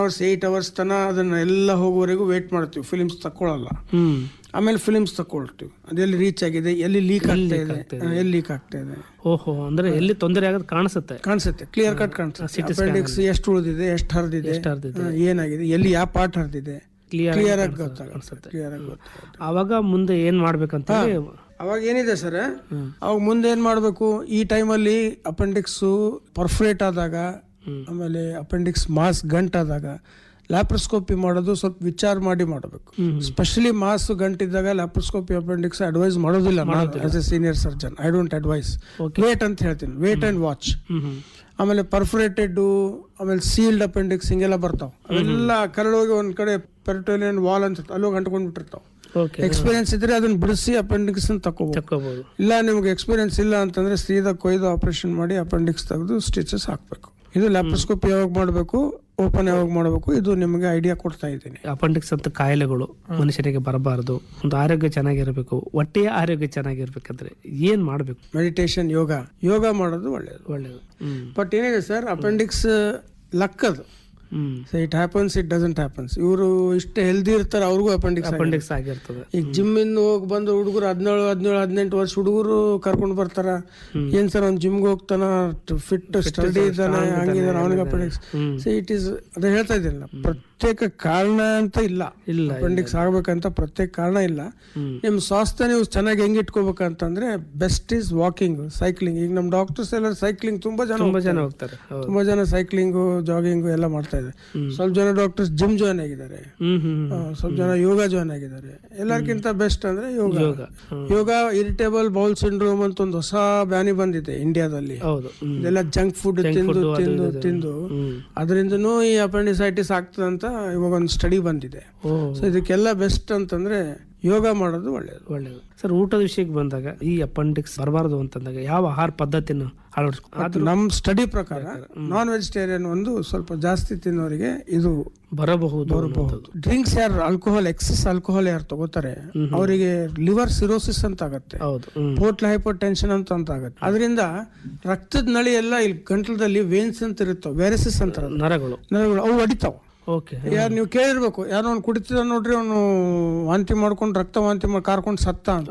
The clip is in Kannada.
ಅವರ್ಸ್ ಏಯ್ಟ್ ಅವರ್ಸ್ ತನ ಅದನ್ನ ಎಲ್ಲ ಹೋಗುವವರೆಗೂ ವೇಟ್ ಮಾಡ್ತೀವಿ ಫಿಲಿಮ್ಸ್ ತಕ್ಕೊಳ್ಳಲ್ಲ ಹ್ಮ್ ಆಮೇಲೆ ಫಿಲಿಮ್ಸ್ ತಗೊಳ್ತೀವಿ ಅದೆಲ್ಲಿ ರೀಚ್ ಆಗಿದೆ ಎಲ್ಲಿ ಲೀಕ್ ಆಗ್ತಾ ಇದೆ ಆಗ್ತಾ ಹಾ, ಎಲ್ಲಿ ಲೀಕ್ ಆಗ್ತಾ ಇದೆ ಓಹೋ ಅಂದ್ರೆ ಎಲ್ಲಿ ತೊಂದರೆ ಆಗೋದು ಕಾಣಿಸುತ್ತೆ ಕಾಣಿಸುತ್ತೆ ಕ್ಲಿಯರ್ ಕಟ್ ಕಾಣಿಸುತ್ತೆ ಅಪೆಂಡಿಕ್ಸ್ ಎಷ್ಟು ಉಳಿದಿದೆ ಎಷ್ಟು ಹರಿದಿದೆ ಎಷ್ಟು ಹರಿದಿದೆ ಹಾ, ಏನಾಗಿದೆ ಎಲ್ಲಿ ಯಾವ ಪಾರ್ಟ್ ಹರಿದಿದೆ ಕ್ಲಿಯರ್ ಕ್ಲಿಯರ್ ಆಗಿ ಗೊತ್ತಾಗುತ್ತೆ ಕ್ಲಿಯರ್ ಆಗಿ ಗೊತ್ತಾಗುತ್ತೆ ಆವಾಗ ಮುಂದೆ ಏನ್ ಮಾಡ್ಬೇಕಂತ ಹೇಳಿ ಅವಾಗ ಏನಿದೆ ಸರ್ ಅವಾಗ ಮುಂದೆ ಏನ್ ಮಾಡಬೇಕು ಈ ಟೈಮಲ್ಲಿ ಅಪೆಂಡಿಕ್ಸು ಪರ್ಫರೇಟ್ ಆದಾಗ ಆಮೇಲೆ ಅಪೆಂಡಿಕ್ಸ್ ಮಾಸ್ ಗಂಟಾದಾಗ ಲ್ಯಾಪ್ರೋಸ್ಕೋಪಿ ಮಾಡೋದು ಸ್ವಲ್ಪ ವಿಚಾರ ಮಾಡಿ ಮಾಡಬೇಕು ಸ್ಪೆಷಲಿ ಮಾಸ್ ಗಂಟಿದ್ದಾಗ ಲ್ಯಾಪ್ರೋಸ್ಕೋಪಿ ಅಪೆಂಡಿಕ್ಸ್ ಅಡ್ವೈಸ್ ಮಾಡೋದಿಲ್ಲ as a senior surgeon I don't advise wait ಅಂತ ಹೇಳ್ತೀನಿ wait and watch hmm hmm ಆಮೇಲೆ ಪರ್ಫರೇಟೆಡ್ ಆಮೇಲೆ ಸೀಲ್ಡ್ ಅಪೆಂಡಿಕ್ಸ್ ಹಿಂಗೆಲ್ಲ ಬರ್ತಾವ ಅವೆಲ್ಲ ಕರಡೋಗಿ ಒಂದ್ ಕಡೆ ಪೆರಿಟೋಲಿಯನ್ ವಾಲ್ ಅಂತ ಅಲ್ಲೋಗಿ ಅಂಟ್ಕೊಂಡ್ ಬಿಟ್ಟಿರ್ತಾವ ಓಕೆ ಎಕ್ಸ್ಪೀರಿಯನ್ಸ್ ಇದ್ರೆ ಅದನ್ನ ಬಿಡಿಸಿ ಅಪೆಂಡಿಕ್ಸ್ ತಕೋಬಹುದು ತಕ್ಕೋಬಹುದು ಇಲ್ಲ ನಿಮ್ಗೆ ಎಕ್ಸ್ಪೀರಿಯನ್ಸ್ ಇಲ್ಲ ಅಂತಂದ್ರೆ ಸೀದಾ ಕೊಯ್ದು ಆಪರೇಷನ್ ಮಾಡಿ ಅಪೆಂಡಿಕ್ಸ್ ತೆಗೆದು ಸ್ಟಿಚಸ್ ಹಾಕ್ಬೇಕು ಇದು ಲ್ಯಾಪ್ರೋಸ್ಕೋಪಿ ಯಾವಾಗ ಮಾಡಬೇಕು ಓಪನ್ ಯಾವಾಗ ಮಾಡಬೇಕು ಇದು ನಿಮಗೆ ಐಡಿಯಾ ಕೊಡ್ತಾ ಇದ್ದೀನಿ ಅಪೆಂಡಿಕ್ಸ್ ಅಂತ ಕಾಯಿಲೆಗಳು ಮನುಷ್ಯನಿಗೆ ಬರಬಾರದು ಒಂದು ಆರೋಗ್ಯ ಚೆನ್ನಾಗಿರ್ಬೇಕು ಹೊಟ್ಟೆಯ ಆರೋಗ್ಯ ಚೆನ್ನಾಗಿರ್ಬೇಕಂದ್ರೆ ಏನ್ ಮಾಡ್ಬೇಕು ಮೆಡಿಟೇಷನ್ ಯೋಗ ಯೋಗ ಮಾಡೋದು ಒಳ್ಳೆಯದು ಒಳ್ಳೇದು ಹ್ಮ್ ಬಟ್ ಏನಿದೆ ಸರ್ ಅಪೆಂಡಿಕ್ಸ್ ಲಕ್ಕದು hmm so it happens it doesn't happens ಇವರು ಇಷ್ಟು ಹೆಲ್ದಿ ಇರ್ತಾರೆ ಅವ್ರಿಗೂ ಅಪೆಂಡಿಕ್ಸ್ ಅಪೆಂಡಿಕ್ಸ್ ಆಗಿರ್ತದೆ ಈಗ ಜಿಮ್ ಇಂದ ಹೋಗಿ ಬಂದು ಹುಡುಗರು ಹದಿನೇಳು ಹದಿನೇಳು ಹದಿನೆಂಟು ವರ್ಷ ಹುಡುಗರು ಕರ್ಕೊಂಡು ಬರ್ತಾರ ಏನ್ ಸರ್ ಅವ್ನು ಜಿಮ್ಗೆ ಹೋಗ್ತಾನ ಫಿಟ್ ಸ್ಟಡಿ ಇದ್ದಾನೆ ಹಂಗಿದಾನೆ ಅವನಿಗೆ appendix hmm. So it is ಅದೇ ಹೇಳ್ತಾ ಇದ್ದೀನಲ್ಲ ಪ್ರತ್ಯೇಕ ಕಾರಣ ಅಂತ ಇಲ್ಲ ಇಲ್ಲ ಅಪೆಂಡಿಕ್ಸ್ ಆಗ್ಬೇಕಂತ ಪ್ರತ್ಯೇಕ ಕಾರಣ ಇಲ್ಲ ಹ್ಮ್ ನಿಮ್ ಸ್ವಾಸ್ಥ್ಯ ನೀವು ಚೆನ್ನಾಗಿ ಹೆಂಗ್ ಇಟ್ಕೋಬೇಕಂತಂದ್ರೆ ಬೆಸ್ಟ್ ಈಸ್ ವಾಕಿಂಗ್ ಸೈಕ್ಲಿಂಗ್ ಈಗ ನಮ್ ಡಾಕ್ಟರ್ಸ್ ಎಲ್ಲ ಸೈಕ್ಲಿಂಗ್ ತುಂಬಾ ಜನ ತುಂಬಾ ಜನ ಹೋಗ್ತಾರೆ ಹೌದು ತುಂಬಾ ಜನ ಸೈಕ್ಲಿಂಗು ಜಾಗಿಂಗು ಎಲ್ಲ ಮಾಡ್ತಾ ಇದ್ದಾರೆ ಸ್ವಲ್ಪ ಜನ ಡಾಕ್ಟರ್ಸ್ ಜಿಮ್ ಜಾಯ್ನ್ ಆಗಿದ್ದಾರೆ ಹ್ಮ್ ಹ್ಮ್ ಆ, ಸ್ವಲ್ಪ ಜನ ಯೋಗ ಜಾಯ್ನ್ ಆಗಿದ್ದಾರೆ ಎಲ್ಲರಿಗಿಂತ ಬೆಸ್ಟ್ ಅಂದ್ರೆ yoga yoga hmm. Yoga irritable bowel syndrome ಅಂತ ಒಂದು ಹೊಸ ಬ್ಯಾನಿ ಬಂದಿದೆ ಇಂಡಿಯಾದಲ್ಲಿ ಹೌದು ಹ್ಮ್ ಇದೆಲ್ಲ ಜಂಕ್ ಫುಡ್ ತಿಂದು ತಿಂದು ತಿಂದು ಹ್ಮ್ ಅದರಿಂದನೂ ಈ ಅಪೆಂಡಿಸೈಟಿಸ್ ಆಗ್ತದೆ ಅಂತ ಇವಾಗ ಒಂದು ಸ್ಟಡಿ ಬಂದಿದೆ ಓ ಸೊ ಇದಕ್ಕೆಲ್ಲ ಬೆಸ್ಟ್ ಅಂತಂದ್ರೆ ಯೋಗ ಮಾಡೋದು ಒಳ್ಳೆಯದು ಒಳ್ಳೇದು ಸರ್ ಊಟದ ವಿಷಯಕ್ಕೆ ಬಂದಾಗ ಈ ಅಪೆಂಡಿಕ್ಸ್ ಬರಬಾರದು ಅಂತಂದಾಗ ಯಾವ ಆಹಾರ ಪದ್ಧತಿನ ಅಳವಡಿಸ್ಕೊ ನಮ್ ಸ್ಟಡಿ ಪ್ರಕಾರ ನಾನ್ ವೆಜಿಟೇರಿಯನ್ ಒಂದು ಸ್ವಲ್ಪ ಜಾಸ್ತಿ ತಿನ್ನೋರಿಗೆ ಇದು ಬರಬಹುದು ಬರಬಹುದು ಡ್ರಿಂಕ್ಸ್ ಯಾರು ಆಲ್ಕೋಹಾಲ್ ಎಕ್ಸಸ್ ಆಲ್ಕೋಹಾಲ್ ಯಾರು ತಗೋತಾರೆ ಅವರಿಗೆ ಲಿವರ್ ಸಿರೋಸಿಸ್ ಅಂತ ಆಗತ್ತೆ ಹೌದು ಹ್ಮ್ ಪೋರ್ಟ್ಲ್ ಹೈಪರ್ ಟೆನ್ಷನ್ ಅಂತ ಅಂತ ಆಗುತ್ತೆ ಅದರಿಂದ ರಕ್ತದ ನಳಿ ಎಲ್ಲ ಇಲ್ಲಿ ಗಂಟಲದಲ್ಲಿ ವೇನ್ಸ್ ಅಂತ ಇರುತ್ತವೆ ವೆರಸಿಸ್ ಅಂತಾರ ನರಗಳು ನರಗಳು ಅವು ಹೊಡಿತಾವ ಓಕೆ ಯಾರು ನೀವು ಕೇಳಿರ್ಬೇಕು ಯಾರೋ ಅವ್ನು ಕುಡಿತಿದ ನೋಡ್ರಿ ಅವನು ವಾಂತಿ ಮಾಡ್ಕೊಂಡು ರಕ್ತ ವಾಂತಿ ಮಾಡಿ ಕಾರ್ಕೊಂಡು ಸತ್ತ ಅಂತ